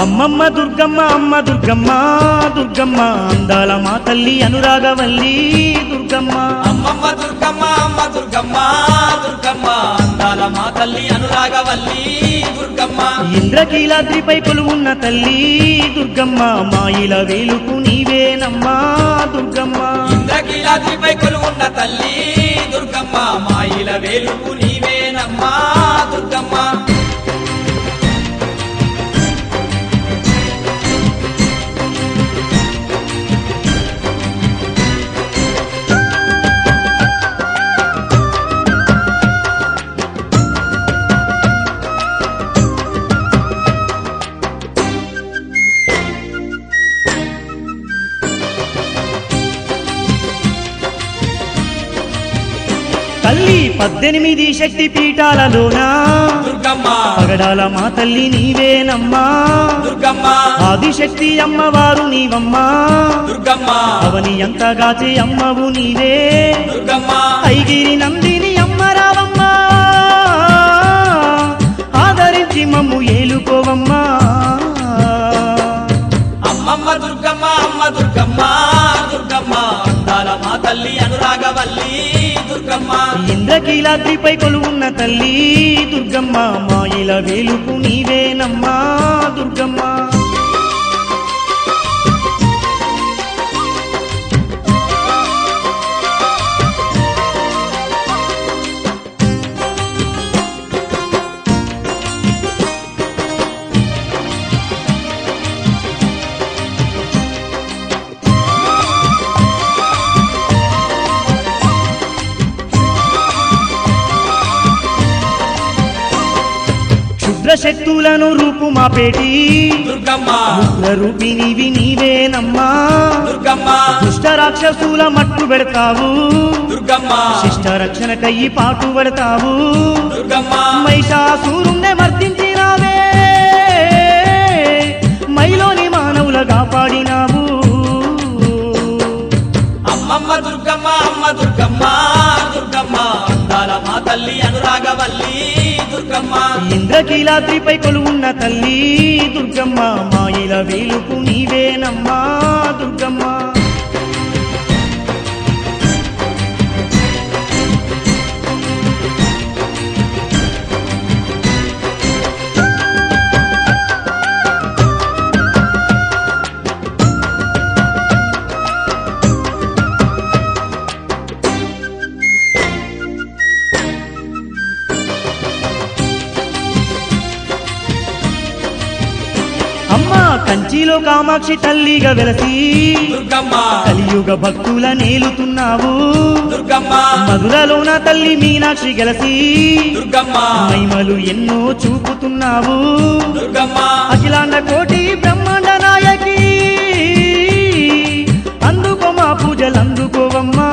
అమ్మమ్మ దుర్గమ్మ అమ్మ దుర్గమ్మ దుర్గమ్మ అందాల మా తల్లి అనురాగవల్లి దుర్గమ్మ అమ్మమ్మ దుర్గమ్మ అమ్మ దుర్గమ్మ దుర్గమ్మ అందాల మా తల్లి అనురాగవల్లి దుర్గమ్మ ఇంద్రకీలాద్రిపై కొలువున్న తల్లి దుర్గమ్మ మాయిల వేలుకు నీవేనమ్మా దుర్గమ్మ ఇంద్రకీలాద్రిపై కొలువున్న తల్లి దుర్గమ్మ మాయిల వేలుపు నీవేనమ్మా దుర్గమ్మ తల్లి పద్దెనిమిది శక్తి పీఠాలలోన దుర్గమ్మ పగడాల మా తల్లి నీవేనమ్మా దుర్గమ్మ ఆదిశక్తి అమ్మవారు నీవమ్మా దుర్గమ్మ అవని ఎంతగాచే అమ్మవు నీవే దుర్గమ్మ ఐగిరి నందిని అమ్మ రావమ్మా ఆదరించి మమ్ము ఏలుకోవమ్మా అమ్మమ్మ దుర్గమ్మ అమ్మ దుర్గమ్మ దుర్గమ్మ అందాల మా తల్లి అనురాగవల్లి దుర్గమ్మ ఇంద్రకీలాద్రిపై కొలువున్న తల్లి దుర్గమ్మ మాయిల వేలుపు నీవేనమ్మా దుర్గమ్మ క్షుద్ర శక్తులను రూపు మాపేటి దుర్గమ్మ ఉగ్ర రూపినివి నీవేనమ్మా దుర్గమ్మ దుష్ట రాక్షసుల మట్టు పెడతావు దుర్గమ్మ శిష్ట రక్షణకయ్యి పాటు పడతావు దుర్గమ్మ మహిషాసూరుణ్ణి మర్దించినావే మైలోని మానవుల కాపాడినావు అమ్మమ్మ దుర్గమ్మ అమ్మ దుర్గమ్మ దుర్గమ్మ అందాల మా తల్లి అనురాగవల్లి దుర్గమ్మ ఇంద్రకీలాద్రిపై కొలువున్న తల్లి దుర్గమ్మ మాయిల వేలుపు నీవేనమ్మా దుర్గమ్మ అమ్మ కంచిలో కామాక్షి తల్లిగా వెలసి దుర్గమ్మ కలియుగ భక్తుల నేలుతున్నావు దుర్గమ్మ మధురలోన తల్లి మీనాక్షి గెలసి దుర్గమ్మ మహిమలు ఎన్నో చూపుతున్నావు దుర్గమ్మ అఖిలాండ కోటి బ్రహ్మాండ నాయకి అందుకో మా పూజలు అందుకోవమ్మా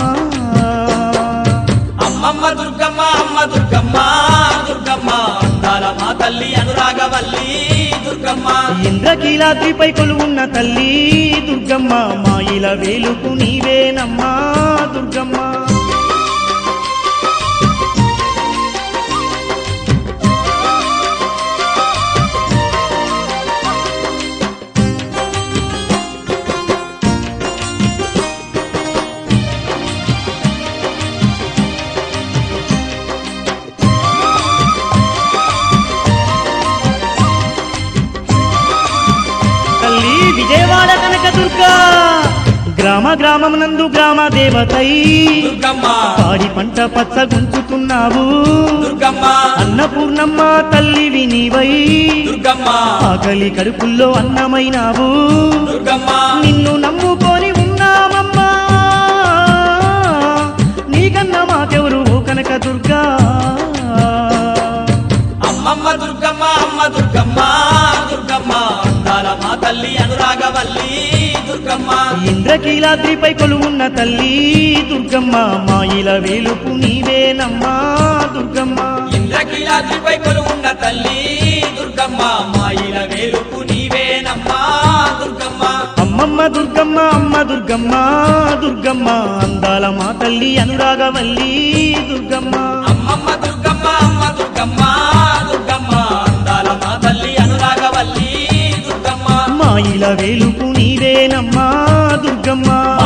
అమ్మమ్మ దుర్గమ్మ అమ్మ దుర్గమ్మ దుర్గమ్మ అందాల మా తల్లి అనురాగవల్లి దుర్గమ్మ ఇంద్రకీలాద్రిపై కొలువున్న తల్లి దుర్గమ్మ మాయిల వేలుకు నీవేనమ్మా దుర్గమ్మ తల్లి విజయవాడ కనకదుర్గ గ్రామ గ్రామం నందు గ్రామ దేవతై దుర్గమ్మ పాడి పంట పచ్చగుంచుతున్నావు దుర్గమ్మ అన్నపూర్ణమ్మ తల్లివి నీవై దుర్గమ్మ ఆకలి కడుపుల్లో అన్నమైనావు దుర్గమ్మ నిన్ను నమ్ముకొని ఉన్నామమ్మా నీకన్నా మాకెవరు ఓ కనక దుర్గా అమ్మమ్మ దుర్గమ్మ అమ్మ దుర్గమ్మ దుర్గమ్మ అందాల మా తల్లి అనురాగవల్లి దుర్గమ్మ ఇంద్రకీలాద్రిపై కొలువున్న తల్లి దుర్గమ్మ మాయిల వేలుపు నీవేనమ్మా దుర్గమ్మ ఇంద్రకీలాద్రిపై కొలువున్న తల్లి దుర్గమ్మ మాయిల వేలుపు నీవేనమ్మా దుర్గమ్మ అమ్మమ్మ దుర్గమ్మ అమ్మ దుర్గమ్మ దుర్గమ్మ అందాల మా తల్లి అనురాగవల్లి దుర్గమ్మ అమ్మమ్మ దుర్గమ్మ అమ్మ దుర్గమ్మ దుర్గమ్మ అందాల మా తల్లి అనురాగవల్లి దుర్గమ్మ మాయిల వేలుపు నీవేనమ్మా దుర్గమ్మ